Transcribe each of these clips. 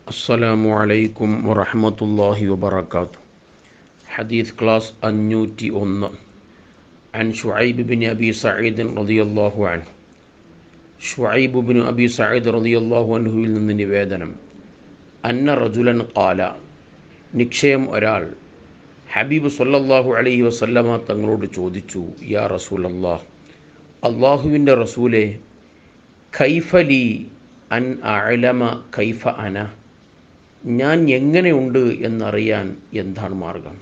السلام عليكم ورحمة الله وبركاته حديث كلاس അഞ്ഞൂറ്റി ഒന്ന് عن شعيب بن أبي سعيد رضي الله عنه ഷുഐബ് ബിൻ അബി സയ്യിദ് റളിയല്ലാഹു അൻഹുവിൽ നിന്ന് നിവേദനം അന്ന റജുലൻ ഖാല നിക്ഷയം ഒരാൾ ഹബീബ് സല്ലല്ലാഹു അലൈഹി വസല്ലമ തങ്ങളോട് ചോദിച്ചു യാ റസൂലല്ലാഹ് അള്ളാഹുവിൻ്റെ റസൂലെ കൈഫലി അൻ അലമ കൈഫ അന ഞാൻ എങ്ങനെയുണ്ട് എന്നറിയാൻ എന്താണ് മാർഗം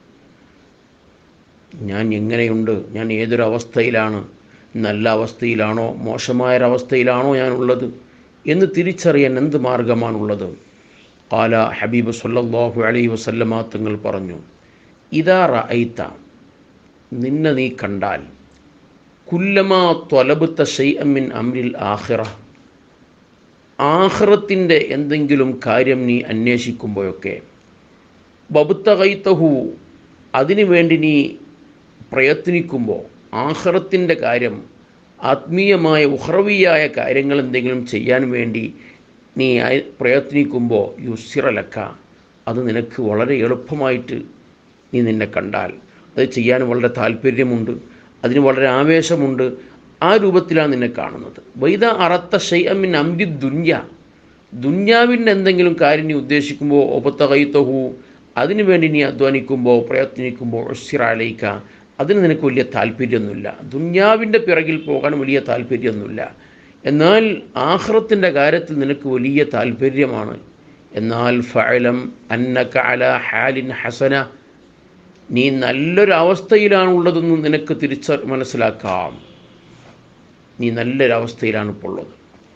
ഞാൻ എങ്ങനെയുണ്ട് ഞാൻ ഏതൊരു അവസ്ഥയിലാണ് നല്ല അവസ്ഥയിലാണോ മോശമായൊരവസ്ഥയിലാണോ ഞാനുള്ളത് എന്ന് തിരിച്ചറിയാൻ എന്ത് മാർഗമാണുള്ളത് കാല ഹബീബ് സല്ലല്ലാഹു അലൈഹി വസല്ലമ തങ്ങൾ പറഞ്ഞു ഇതാ റഅയ്ത നിന്നെ നീ കണ്ടാൽ കുല്ലമാ ത്വലബുത്ത ഷൈഅമിൻ അമ്രിൽ ആഖിറ ആഖിറത്തിൻ്റെ എന്തെങ്കിലും കാര്യം നീ അന്വേഷിക്കുമ്പോഴൊക്കെ ബബുത്തകൈത്തഹു അതിനു വേണ്ടി നീ പ്രയത്നിക്കുമ്പോൾ ആഹ്റത്തിൻ്റെ കാര്യം ആത്മീയമായ ഉഹ്റവിയായ കാര്യങ്ങൾ എന്തെങ്കിലും ചെയ്യാൻ വേണ്ടി നീ പ്രയത്നിക്കുമ്പോൾ യുസിറലക്ക അത് നിനക്ക് വളരെ എളുപ്പമായിട്ട് നീ നിന്നെ കണ്ടാൽ അത് ചെയ്യാൻ വളരെ താല്പര്യമുണ്ട് അതിന് വളരെ ആവേശമുണ്ട് ആ രൂപത്തിലാണ് നിന്നെ കാണുന്നത് വൈദ അറത്ത ഷെയ്അമിൻ അംരി ദുന്യ ദുന്യാവിൻ്റെ എന്തെങ്കിലും കാര്യം നീ ഉദ്ദേശിക്കുമ്പോൾ ഒപ്പത്തകൈത്തഹു അതിനു വേണ്ടി നീ അധ്വാനിക്കുമ്പോൾ പ്രയത്നിക്കുമ്പോൾ ഒസ്സിറാലയിക്ക അതിന് നിനക്ക് വലിയ താല്പര്യമൊന്നുമില്ല ദുന്യാവിൻ്റെ പിറകിൽ പോകാൻ വലിയ താല്പര്യമൊന്നുമില്ല എന്നാൽ ആഹ്റത്തിൻ്റെ കാര്യത്തിൽ നിനക്ക് വലിയ താല്പര്യമാണ് എന്നാൽ ഫഅലം അന്നക അല ഹാലിൻ ഹസന നീ നല്ലൊരു അവസ്ഥയിലാണുള്ളതെന്ന് നിനക്ക് തിരിച്ച മനസ്സിലാക്കാം നീ നല്ലൊരവസ്ഥയിലാണ് ഇപ്പോൾ ഉള്ളത്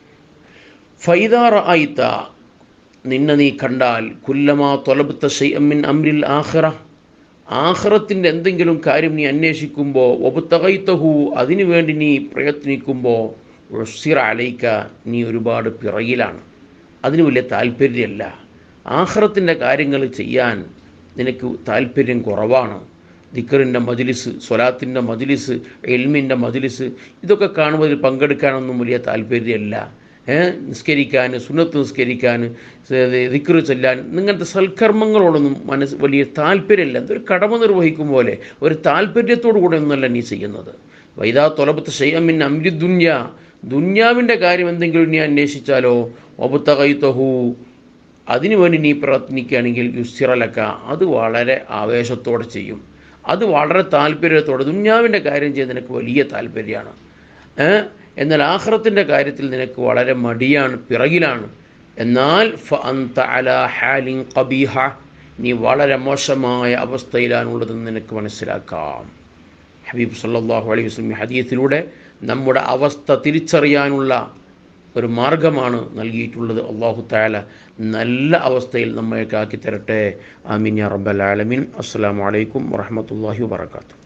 ഫൈദാറ ആയിത്ത നിന്നെ നീ കണ്ടാൽ കുല്ലമാ തൊലബത്ത ഷെയ്അമ്മിൻ അമ്രിൽ ആഖിറ ആഖിറത്തിൻ്റെ എന്തെങ്കിലും കാര്യം നീ അന്വേഷിക്കുമ്പോൾ ഒബുത്തകൈത്തഹു അതിനു വേണ്ടി നീ പ്രയത്നിക്കുമ്പോൾ ഒസിറ അലൈക്ക നീ ഒരുപാട് പിറകിലാണ് അതിന് വലിയ താല്പര്യമല്ല ആഖിറത്തിൻ്റെ കാര്യങ്ങൾ ചെയ്യാൻ നിനക്ക് താല്പര്യം കുറവാണ് ദിക്കറിൻ്റെ മജിലിസ് സ്വലാത്തിൻ്റെ മജിലിസ് എൽമിൻ്റെ മജിലിസ് ഇതൊക്കെ കാണുമ്പോൾ ഇതിൽ പങ്കെടുക്കാനൊന്നും വലിയ താല്പര്യമല്ല നിസ്കരിക്കാൻ സുന്നത്ത് നിസ്കരിക്കാൻ ദിക്കറ് ചെല്ലാൻ ഇങ്ങനത്തെ സൽക്കർമ്മങ്ങളോടൊന്നും മനസ്സ് വലിയ താല്പര്യമില്ല എന്തൊരു കടമ നിർവഹിക്കും പോലെ ഒരു താല്പര്യത്തോടു കൂടെ ഒന്നല്ല നീ ചെയ്യുന്നത് വൈദാ തൊലബത്ത് ഷെയ്യമിൻ അമ്രി ദുന്യ ദുന്യാവിൻ്റെ കാര്യം എന്തെങ്കിലും നീ അന്വേഷിച്ചാലോ ഒബുത്തകൈത്തഹു അതിനുവേണ്ടി നീ പ്രയത്നിക്കുകയാണെങ്കിൽ യുസിറലക്ക അത് വളരെ ആവേശത്തോടെ ചെയ്യും അത് വളരെ താല്പര്യത്തോടെ ദുന്യാവിൻ്റെ കാര്യം ചെയ്ത് നിനക്ക് വലിയ താല്പര്യമാണ് എന്നാൽ ആഹ്റത്തിൻ്റെ കാര്യത്തിൽ നിനക്ക് വളരെ മടിയാണ് പിറകിലാണ് എന്നാൽ ഫ അന്ത അല ഹാലിൻ കബീഹ നീ വളരെ മോശമായ അവസ്ഥയിലാണുള്ളതെന്ന് നിനക്ക് മനസ്സിലാക്കാം ഹബീബ് സല്ലാഹു അലൈഹി വസ്ലം ഹദീയത്തിലൂടെ നമ്മുടെ അവസ്ഥ തിരിച്ചറിയാനുള്ള ഒരു മാർഗമാണ് നൽകിയിട്ടുള്ളത് അള്ളാഹു താല നല്ല അവസ്ഥയിൽ നമ്മൾക്ക് ആക്കി തരട്ടെ ആമീൻ യാ റബ്ബൽ ആലമീൻ അസ്സാം വലൈക്കും വറഹമത്തല്ലാഹി വാത്തു